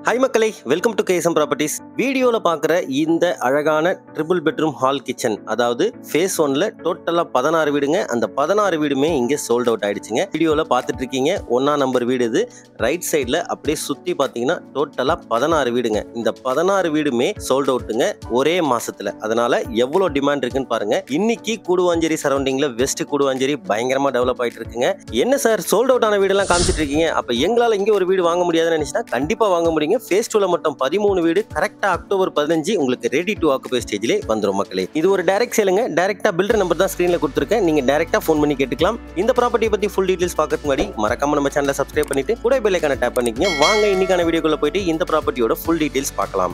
hi மக்களே welcome to கேசம் properties வீடியோவில் பார்க்குற இந்த அழகான ட்ரிபிள் பெட்ரூம் ஹால் கிச்சன் அதாவது ஃபேஸ் ஒன்ல டோட்டலாக பதினாறு வீடுங்க அந்த பதினாறு வீடுமே இங்கே சோல்ட் அவுட் ஆயிடுச்சுங்க வீடியோவில் பார்த்துட்டு இருக்கீங்க ஒன்றா நம்பர் வீடு இது ரைட் சைடில் அப்படியே சுற்றி பார்த்தீங்கன்னா டோட்டலாக பதினாறு வீடுங்க இந்த பதினாறு வீடுமே சோல்ட் அவுட்டுங்க ஒரே மாசத்துல அதனால எவ்வளோ டிமாண்ட் இருக்குன்னு பாருங்க இன்னைக்கு கூடுவாஞ்சேரி சரௌண்டிங்கில் வெஸ்ட் கூடுவாஞ்சேரி பயங்கரமாக டெவலப் ஆயிட்டு இருக்குங்க என்ன சார் சோல்ட் அவுட் ஆன வீடெல்லாம் காமிச்சிட்டு இருக்கீங்க அப்போ எங்களால் இங்கே ஒரு வீடு வாங்க முடியாதுன்னு நினைச்சா கண்டிப்பாக வாங்க முடியுங்க ஃபேஸ் டூல மட்டும் பதிமூணு வீடு கரெக்டாக அக்டோபர் பதினஞ்சு உங்களுக்கு ரெடி டு ஆக்குபை ஸ்டேஜ்லேயே வந்துடும் மக்களே இது ஒரு டைரக்ட் சேலுங்க டைரக்டா பில்டர் நம்பர் தான் ஸ்க்ரீனில் கொடுத்துருக்கேன் நீங்க டைரக்டா ஃபோன் பண்ணி கேட்டுக்கலாம் இந்த ப்ராப்பர்ட்டி பத்தி ஃபுல் டீடைல்ஸ் பார்க்கறதுக்கு முன்னாடி மறக்காம நம்ம சேனலை சப்ஸ்கிரைப் பண்ணிட்டு கூட பெல்லைக்கான டேப் பண்ணிக்கங்க வாங்க இன்னைக்கான வீடியோக்குள்ள போயிட்டு இந்த ப்ராப்பர்ட்டியோட ஃபுல் டீடைல்ஸ் பார்க்கலாம்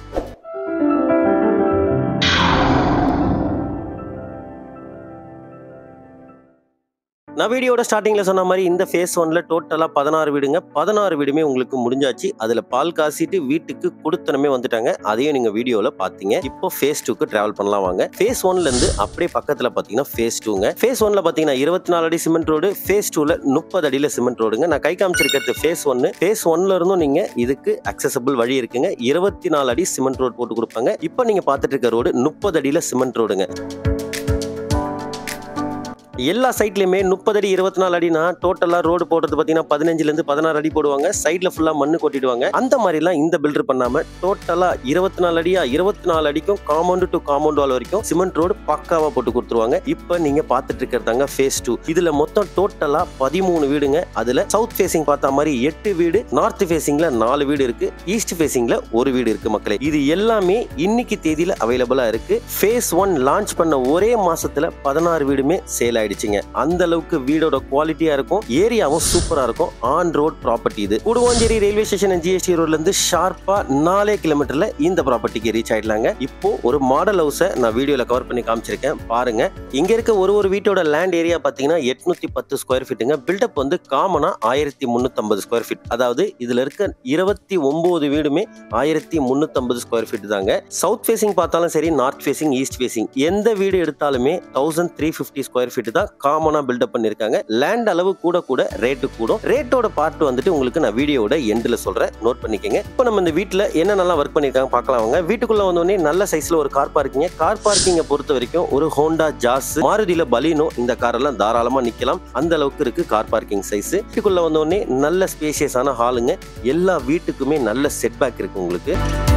நான் வீடியோட ஸ்டார்டிங்கில் சொன்ன மாதிரி இந்த ஃபேஸ் ஒன்ல டோட்டலாக பதினாறு வீடுங்க பதினாறு வீடுமே உங்களுக்கு முடிஞ்சாச்சு அதில் பால் காசிட்டு வீட்டுக்கு கொடுத்தனமே வந்துட்டாங்க அதையும் நீங்கள் வீடியோவில் பார்த்தீங்க இப்போ ஃபேஸ் டூக்கு ட்ராவல் பண்ணலாம் வாங்க ஃபேஸ் ஒன்லேருந்து அப்படியே பக்கத்தில் பார்த்தீங்கன்னா ஃபேஸ் டூங்க ஃபேஸ் ஒன்ல பார்த்தீங்கன்னா இருபத்தி நாலு அடி சிமெண்ட் ரோடு ஃபேஸ் டூவில் முப்பது அடியில் சிமெண்ட் ரோடுங்க நான் கை காமிச்சிருக்கிறது ஃபேஸ் ஒன்று ஃபேஸ் ஒன்ல இருந்தும் நீங்கள் இதுக்கு அக்சசபிள் வழி இருக்குங்க இருபத்தி நாலு அடி சிமெண்ட் ரோடு போட்டு கொடுப்பாங்க இப்போ நீங்கள் பார்த்துட்டு இருக்க ரோடு முப்பது அடியில் சிமெண்ட் ரோடுங்க எல்லா சைட்லையுமே முப்பது அடி இருபத்தி நாலு அடினா டோட்டலாக ரோடு போடுறது பார்த்தீங்கன்னா பதினஞ்சுலேருந்து பதினாறு அடி போடுவாங்க சைடில் ஃபுல்லாக மண்ணு கொட்டிடுவாங்க அந்த மாதிரிலாம் இந்த பில்டர் பண்ணாமல் டோட்டலாக இருபத்தி நாலு அடியா இருபத்தி நாலு அடிக்கும் காம்பவுண்டு டு காம்பவுண்ட் வால் வரைக்கும் சிமெண்ட் ரோடு பக்காவாக போட்டு கொடுத்துருவாங்க இப்போ நீங்கள் பார்த்துட்டு இருக்கிறதாங்க ஃபேஸ் டூ இதில் மொத்தம் டோட்டலாக பதிமூணு வீடுங்க அதில் சவுத் ஃபேசிங் பார்த்த மாதிரி எட்டு வீடு நார்த் ஃபேசிங்கில் நாலு வீடு இருக்கு ஈஸ்ட் ஃபேசிங்கில் ஒரு வீடு இருக்கு மக்களே இது எல்லாமே இன்னைக்கு தேதியில் அவைலபிளாக இருக்கு ஃபேஸ் ஒன் லான்ச் பண்ண ஒரே மாசத்துல பதினாறு வீடுமே சேல் ஆயிடுச்சுங்க அந்த அளவுக்கு வீடோட குவாலிட்டியா இருக்கும் ஏரியாவும் சூப்பரா இருக்கும் ஆன் ரோட் ப்ராப்பர்ட்டி இது குடுவாஞ்சேரி ரயில்வே ஸ்டேஷன் ஜிஎஸ்டி ரோட்ல இருந்து ஷார்ப்பா நாலே கிலோமீட்டர்ல இந்த ப்ராப்பர்ட்டிக்கு ரீச் ஆயிடலாங்க இப்போ ஒரு மாடல் ஹவுஸை நான் வீடியோல கவர் பண்ணி காமிச்சிருக்கேன் பாருங்க இங்க இருக்க ஒரு ஒரு வீட்டோட லேண்ட் ஏரியா பாத்தீங்கன்னா எட்நூத்தி பத்து ஸ்கொயர் ஃபீட்டுங்க பில்டப் வந்து காமனா ஆயிரத்தி முன்னூத்தி ஸ்கொயர் ஃபீட் அதாவது இதுல இருக்க இருபத்தி ஒன்பது வீடுமே ஆயிரத்தி முன்னூத்தி ஸ்கொயர் ஃபீட் தாங்க சவுத் ஃபேசிங் பார்த்தாலும் சரி நார்த் ஃபேசிங் ஈஸ்ட் ஃபேசிங் எந்த வீடு எடுத்தாலுமே thousand three fifty square feet தான் காமனா பில்டப் பண்ணிருக்காங்க லேண்ட் அளவு கூட கூட ரேட்டு கூடும் ரேட்டோட பார்ட் வந்துட்டு உங்களுக்கு நான் வீடியோட எண்டில் சொல்றேன் நோட் பண்ணிக்கங்க இப்போ நம்ம இந்த வீட்டில் என்னென்னலாம் ஒர்க் பண்ணிருக்காங்க பார்க்கலாம் வாங்க வீட்டுக்குள்ள வந்தோடனே நல்ல சைஸ்ல ஒரு கார் பார்க்கிங்க கார் பார்க்கிங்கை பொறுத்த வரைக்கும் ஒரு ஹோண்டா ஜாஸ் மாருதியில பலினோ இந்த காரெல்லாம் தாராளமா நிக்கலாம் அந்த அளவுக்கு இருக்கு கார் பார்க்கிங் சைஸ் வீட்டுக்குள்ள வந்தோடனே நல்ல ஸ்பேசியஸான ஹாலுங்க எல்லா வீட்டுக்குமே நல்ல செட் பேக் இருக்கு உங்களுக்கு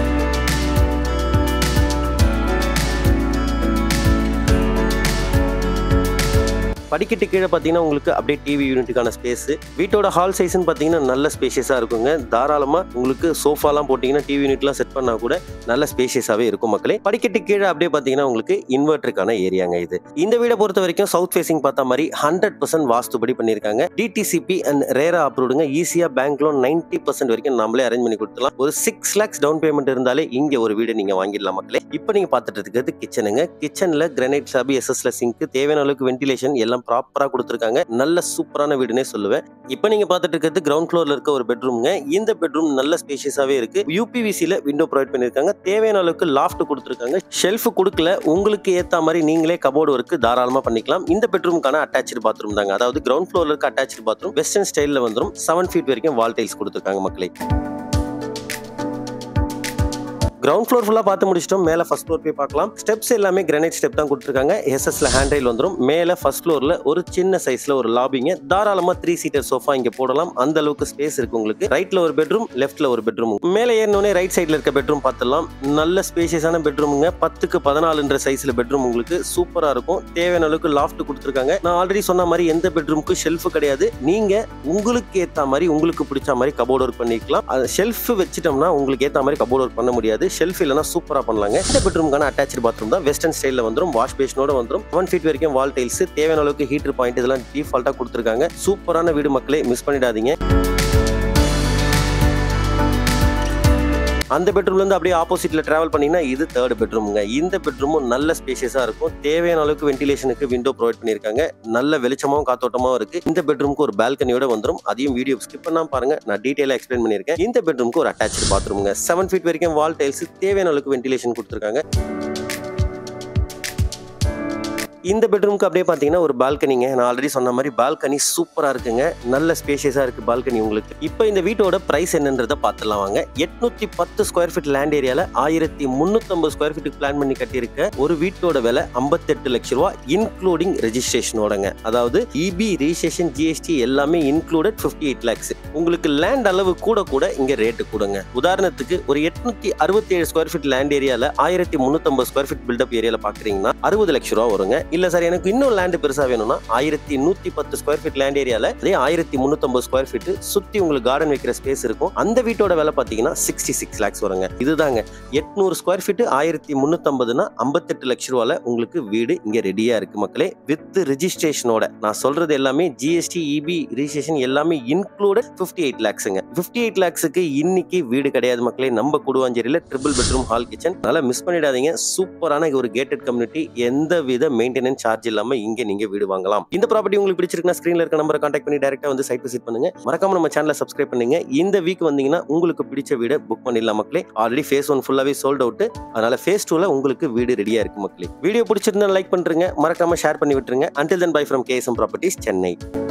படிக்கட்டு கீழே பார்த்தீங்கன்னா உங்களுக்கு அப்படியே டிவி யூனிட்டுக்கான ஸ்பேஸ் வீட்டோட ஹால் சைஸ்னு பார்த்தீங்கன்னா நல்ல ஸ்பேஷியஸாக இருக்குங்க தாராளமாக உங்களுக்கு சோஃபாலாம் போட்டிங்கன்னா டிவி யூனிட்லாம் செட் பண்ணால் கூட நல்ல ஸ்பேஷியஸாகவே இருக்கும் மக்களே படிக்கட்டு கீழே அப்படியே பார்த்தீங்கன்னா உங்களுக்கு இன்வெர்டருக்கான ஏரியாங்க இது இந்த வீடை பொறுத்த வரைக்கும் சவுத் ஃபேசிங் பார்த்த மாதிரி ஹண்ட்ரட் பர்சன்ட் வாஸ்துபடி பண்ணியிருக்காங்க டிடிசிபி அண்ட் ரேரா அப்ரூவ்டுங்க ஈஸியாக பேங்க் லோன் நைன்டி பர்சன்ட் வரைக்கும் நம்மளே அரேஞ்ச் பண்ணி கொடுத்துலாம் ஒரு சிக்ஸ் லேக்ஸ் டவுன் பேமெண்ட் இருந்தாலே இங்கே ஒரு வீடு நீங்கள் வாங்கிடலாம் மக்களே இப்போ நீங்கள் பார்த்துட்டு இருக்கிறது கிச்சனுங்க கிச்சனில் கிரனைட் சாபி எஸ்எஸ்ல சிங்க் தேவையான அளவுக்கு வென்டிலேஷன் எல்லாம் ப்ராப்பராக கொடுத்துருக்காங்க நல்ல சூப்பரான வீடுனே சொல்லுவேன் இப்போ நீங்க பார்த்துட்டு இருக்கிறது கிரவுண்ட் ஃப்ளோர்ல இருக்க ஒரு பெட்ரூம்ங்க இந்த பெட்ரூம் நல்ல ஸ்பேஷியஸாவே இருக்கு யூபிவிசியில் விண்டோ ப்ரொவைட் பண்ணிருக்காங்க தேவையான அளவுக்கு லாஃப்ட் கொடுத்துருக்காங்க ஷெல்ஃப் கொடுக்கல உங்களுக்கு ஏத்த மாதிரி நீங்களே கபோர்டு ஒர்க் தாராளமா பண்ணிக்கலாம் இந்த பெட்ரூமுக்கான அட்டாச்சு பாத்ரூம் தாங்க அதாவது கிரவுண்ட் ஃப்ளோர்ல இருக்க அட்டாச்சு பாத்ரூம் வெஸ்டர்ன் ஸ்டைலில் வந்துடும் செவன் ஃபீட் வரைக்கும் வால் டைல்ஸ் கொடுத்துருக்காங்க மக்களே கிரவுண்ட் ஃப்ளோர் ஃபுல்லாக பார்த்து முடிச்சிட்டோம் மேலே ஃபர்ஸ்ட் ஃப்ளோர் போய் பார்க்கலாம் ஸ்டெப்ஸ் எல்லாமே கிரானைட் ஸ்டெப் தான் கொடுத்துருக்காங்க எஸ்எஸ்ல ஹேண்ட் ரைல் வந்துடும் மேலே ஃபர்ஸ்ட் ஃப்ளோரில் ஒரு சின்ன சைஸில் ஒரு லாபிங்க தாராளமாக த்ரீ சீட்டர் சோஃபா இங்கே போடலாம் அந்த அளவுக்கு ஸ்பேஸ் இருக்கு உங்களுக்கு ரைட்டில் ஒரு பெட்ரூம் லெஃப்ட்டில் ஒரு பெட்ரூம் மேலே ஏறினோடனே ரைட் சைடில் இருக்க பெட்ரூம் பார்த்துடலாம் நல்ல ஸ்பேஷியஸான பெட்ரூமுங்க பத்துக்கு பதினாலுன்ற சைஸில் பெட்ரூம் உங்களுக்கு சூப்பராக இருக்கும் தேவையான அளவுக்கு லாஃப்ட் கொடுத்துருக்காங்க நான் ஆல்ரெடி சொன்ன மாதிரி எந்த பெட்ரூமுக்கு ஷெல்ஃப் கிடையாது நீங்கள் உங்களுக்கு ஏற்ற மாதிரி உங்களுக்கு பிடிச்ச மாதிரி கபோர்ட் ஒர்க் பண்ணிக்கலாம் அது ஷெல்ஃப் வச்சுட்டோம்னா உங்களுக்கு ஏற்ற மாதிரி கபோர்ட் ஒர்க் பண்ண முடியாது ஷெல்ஃப் இல்லைனா சூப்பராக பண்ணலாங்க இந்த பெட்ரூமுக்கான அட்டாச்சு பாத்ரூம் தான் வெஸ்டர்ன் ஸ்டைலில் வந்துடும் வாஷ் பேஷனோட வந்துடும் ஒன் ஃபீட் வரைக்கும் வால் டைல்ஸ் தேவையான அளவுக்கு ஹீட்டர் பாயிண்ட் இதெல்லாம் டிஃபால்ட்டாக கொடுத்துருக்காங்க சூப்பரான வீடு மக்களே மிஸ் பண்ணிடாதீங்க அந்த பெட்ரூம்ல இருந்து அப்படியே ஆப்போசிட்ல டிராவல் பண்ணீங்கன்னா இது தேர்ட் பெட்ரூமுங்க இந்த பெட்ரூமும் நல்ல ஸ்பேஷியஸா இருக்கும் தேவையான அளவுக்கு வென்டிலேஷனுக்கு விண்டோ ப்ரொவைட் பண்ணிருக்காங்க நல்ல வெளிச்சமாவும் காத்தோட்டமாவும் இருக்கு இந்த பெட்ரூமுக்கு ஒரு பால்கனியோட வந்துடும் அதையும் வீடியோ ஸ்கிப் பண்ணாம பாருங்க நான் டீடைலா எக்ஸ்பிளைன் பண்ணிருக்கேன் இந்த பெட்ரூமுக்கு ஒரு அட்டாச்சு பாத்ரூமுங்க செவன் ஃபீட் வரைக்கும் வால் டைல்ஸ் தேவையான அளவுக்கு வென்டிலேஷன் கொடுத்துருக்காங்க இந்த பெட்ரூம்க்கு அப்படியே பார்த்தீங்கன்னா ஒரு பால்கனிங்க நான் ஆல்ரெடி சொன்ன மாதிரி பால்கனி சூப்பராக இருக்குங்க நல்ல ஸ்பேஷியஸாக இருக்கு பால்கனி உங்களுக்கு இப்போ இந்த வீட்டோட பிரைஸ் என்னன்றதை பார்த்துலாம் வாங்க எட்நூத்தி பத்து ஸ்கொயர் ஃபீட் லேண்ட் ஏரியால ஆயிரத்தி முந்நூற்றம்பது ஸ்கொயர் ஃபீட்டுக்கு பிளான் பண்ணி கட்டியிருக்க ஒரு வீட்டோட விலை ஐம்பத்தெட்டு லட்ச ரூபா இன்க்ளூடிங் ரெஜிஸ்ட்ரேஷனோடங்க அதாவது இபி ரிஜிஸ்ட்ரேஷன் ஜிஎஸ்டி எல்லாமே இன்க்ளூடட் ஃபிஃப்டி எயிட் லேக்ஸ் உங்களுக்கு லேண்ட் அளவு கூட கூட இங்க ரேட்டு கூடங்க உதாரணத்துக்கு ஒரு எட்நூத்தி அறுபத்தி ஏழு ஸ்கொயர் ஃபீட் லேண்ட் ஏரியால ஆயிரத்தி முந்நூற்றம்பது ஸ்கொயர் ஃபீட் பில்டப் ஏரியால பாக்குறீங்கன்னா அறுபது லட்ச ரூபா வருங்க இல்ல சார் எனக்கு இன்னும் லேண்ட் பெருசா வேணும்னா ஆயிரத்தி நூத்தி பத்து ஸ்கொயர் ஃபீட் லேண்ட் ஏரியால அதே ஆயிரத்தி முந்நூற்றம்பது ஸ்கொயர் ஃபீட் சுத்தி உங்களுக்கு கார்டன் வைக்கிற ஸ்பேஸ் இருக்கும் அந்த வீட்டோட விலை பாத்தீங்கன்னா சிக்ஸ்டி சிக்ஸ் லேக்ஸ் வருங்க இதுதாங்க எட்நூறு ஸ்கொயர் ஃபீட் ஆயிரத்தி முந்நூற்றம்பதுனா ஐம்பத்தெட்டு லட்ச ரூபால உங்களுக்கு வீடு இங்க ரெடியா இருக்கு மக்களே வித் ரிஜிஸ்ட்ரேஷனோட நான் சொல்றது எல்லாமே ஜிஎஸ்டி இபி ரிஜிஸ்ட்ரேஷன் எல்லாமே இன்க்ளூடட் ஃபிஃப்டி எயிட் லேக்ஸுங்க ஃபிஃப்டி எயிட் லேக்ஸுக்கு இன்னைக்கு வீடு கிடையாது மக்களே நம்ம குடுவாஞ்சேரியில ட்ரிபிள் பெட்ரூம் ஹால் கிச்சன் அதனால மிஸ் பண்ணிடாதீங்க சூப்பரான ஒரு கேட்டட் கம்யூனிட்டி எந்த வித மெயின்டெனன்ஸ் சார்ஜ் இல்லாம இங்க நீங்க வீடு வாங்கலாம் இந்த ப்ராப்பர்ட்டி உங்களுக்கு பிடிச்சிருக்குன்னா ஸ்கிரீன்ல இருக்க நம்பரை கான்டாக்ட் பண்ணி டேரக்டா வந்து சைட் விசிட் பண்ணுங்க மறக்காம நம்ம சேனலை சப்ஸ்கிரைப் பண்ணுங்க இந்த வீக் வந்தீங்கன்னா உங்களுக்கு பிடிச்ச வீடை புக் பண்ணிடலாம் மக்களே ஆல்ரெடி ஃபேஸ் ஒன் ஃபுல்லாவே சோல்ட் அவுட் அதனால ஃபேஸ் டூல உங்களுக்கு வீடு ரெடியா இருக்கு மக்களே வீடியோ பிடிச்சிருந்தா லைக் பண்றீங்க மறக்காம ஷேர் பண்ணி விட்டுருங்க until then bye from KSM properties Chennai